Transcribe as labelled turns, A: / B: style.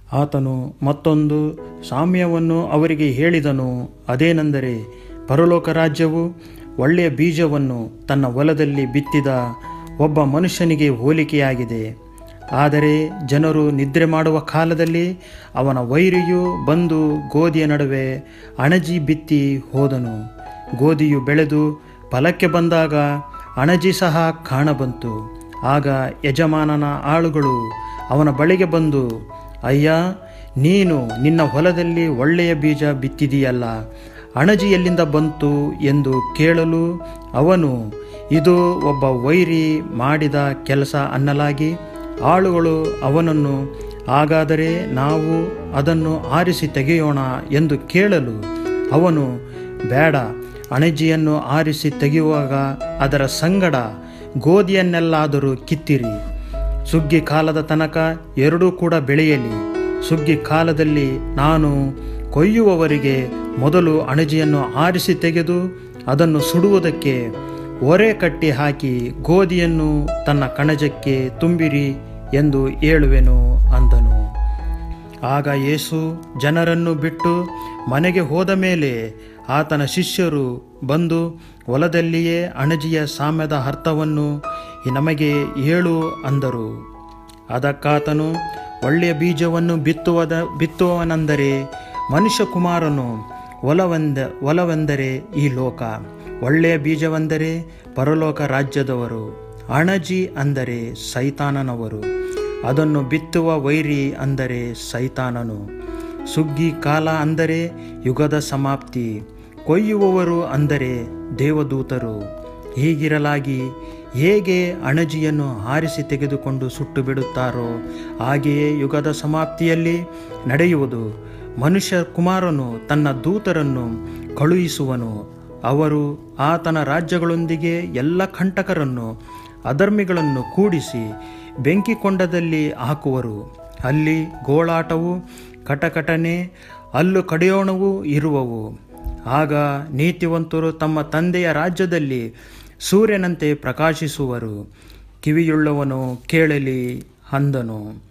A: ಆತನು ಮತ್ತೊಂದು ಸಾಮ್ಯವನ್ನು ಅವರಿಗೆ ಹೇಳಿದನು ಅದೇನೆಂದರೆ ಪರಲೋಕ ರಾಜ್ಯವು ಒಳ್ಳೆಯ ಬೀಜವನ್ನು ತನ್ನ ಹೊಲದಲ್ಲಿ ಬಿತ್ತಿದ ಒಬ್ಬ ಮನುಷ್ಯನಿಗೆ ಹೋಲಿಕೆಯಾಗಿದೆ ಆದರೆ ಜನರು ನಿದ್ರೆ ಮಾಡುವ ಕಾಲದಲ್ಲಿ ಅವನ ವೈರಿಯು ಬಂದು ಗೋಧಿಯ ನಡುವೆ ಅಣಜಿ ಬಿತ್ತಿ ಹೋದನು ಗೋಧಿಯು ಬೆಳೆದು ಫಲಕ್ಕೆ ಬಂದಾಗ ಅಣಜಿ ಸಹ ಕಾಣಬಂತು ಆಗ ಯಜಮಾನನ ಆಳುಗಳು ಅವನ ಬಳಿಗೆ ಬಂದು ಅಯ್ಯ ನೀನು ನಿನ್ನ ಹೊಲದಲ್ಲಿ ಒಳ್ಳೆಯ ಬೀಜ ಬಿತ್ತಿದೆಯಲ್ಲ ಅಣಜಿ ಎಲ್ಲಿಂದ ಬಂತು ಎಂದು ಕೇಳಲು ಅವನು ಇದು ಒಬ್ಬ ವೈರಿ ಮಾಡಿದ ಕೆಲಸ ಅನ್ನಲಾಗಿ ಆಳುಗಳು ಅವನನ್ನು ಹಾಗಾದರೆ ನಾವು ಅದನ್ನು ಆರಿಸಿ ತೆಗೆಯೋಣ ಎಂದು ಕೇಳಲು ಅವನು ಬೇಡ ಅಣಜಿಯನ್ನು ಆರಿಸಿ ತೆಗೆಯುವಾಗ ಅದರ ಸಂಗಡ ಗೋಧಿಯನ್ನೆಲ್ಲಾದರೂ ಕಿತ್ತಿರಿ ಸುಗ್ಗಿ ಕಾಲದ ತನಕ ಎರಡೂ ಕೂಡ ಬೆಳೆಯಲಿ ಸುಗ್ಗಿ ಕಾಲದಲ್ಲಿ ನಾನು ಕೊಯ್ಯುವವರಿಗೆ ಮೊದಲು ಅಣಜಿಯನ್ನು ಆರಿಸಿ ತೆಗೆದು ಅದನ್ನು ಸುಡುವುದಕ್ಕೆ ಒರೆ ಕಟ್ಟಿ ಹಾಕಿ ಗೋಧಿಯನ್ನು ತನ್ನ ಕಣಜಕ್ಕೆ ತುಂಬಿರಿ ಎಂದು ಹೇಳುವೆನು ಅಂದನು ಆಗ ಯೇಸು ಜನರನ್ನು ಬಿಟ್ಟು ಮನೆಗೆ ಹೋದ ಮೇಲೆ ಆತನ ಶಿಷ್ಯರು ಬಂದು ಹೊಲದಲ್ಲಿಯೇ ಅಣಜಿಯ ಸಾಮ್ಯದ ಅರ್ಥವನ್ನು ನಮಗೆ ಹೇಳು ಅಂದರು ಅದಕ್ಕಾತನು ಒಳ್ಳೆಯ ಬೀಜವನ್ನು ಬಿತ್ತುವದ ಬಿತ್ತುವವನೆಂದರೆ ಮನುಷ್ಯಕುಮಾರನು ಹೊಲವೆಂದ ಹೊಲವೆಂದರೆ ಈ ಲೋಕ ಒಳ್ಳೆಯ ಬೀಜವೆಂದರೆ ಪರಲೋಕ ರಾಜ್ಯದವರು ಅಣಜಿ ಅಂದರೆ ಸೈತಾನನವರು ಅದನ್ನು ಬಿತ್ತುವ ವೈರಿ ಅಂದರೆ ಸೈತಾನನು ಸುಗ್ಗಿ ಕಾಲ ಅಂದರೆ ಯುಗದ ಸಮಾಪ್ತಿ ಕೊಯ್ಯುವವರು ಅಂದರೆ ದೇವದೂತರು ಹೀಗಿರಲಾಗಿ ಹೇಗೆ ಅಣಜಿಯನ್ನು ಆರಿಸಿ ತೆಗೆದುಕೊಂಡು ಸುಟ್ಟು ಬಿಡುತ್ತಾರೋ ಹಾಗೆಯೇ ಯುಗದ ಸಮಾಪ್ತಿಯಲ್ಲಿ ನಡೆಯುವುದು ಮನುಷ್ಯ ಕುಮಾರನು ತನ್ನ ದೂತರನ್ನು ಕಳುಹಿಸುವನು ಅವರು ಆತನ ರಾಜ್ಯಗಳೊಂದಿಗೆ ಎಲ್ಲ ಕಂಟಕರನ್ನು ಅಧರ್ಮಿಗಳನ್ನು ಕೂಡಿಸಿ ಬೆಂಕಿಕೊಂಡದಲ್ಲಿ ಹಾಕುವರು ಅಲ್ಲಿ ಗೋಳಾಟವು ಕಟಕಟನೆ ಹಲ್ಲು ಕಡಿಯೋಣವೂ ಇರುವವು ಆಗ ನೀತಿವಂತರು ತಮ್ಮ ತಂದೆಯ ರಾಜ್ಯದಲ್ಲಿ ಸೂರ್ಯನಂತೆ ಪ್ರಕಾಶಿಸುವರು ಕಿವಿಯುಳ್ಳವನು ಕೇಳಲಿ ಅಂದನು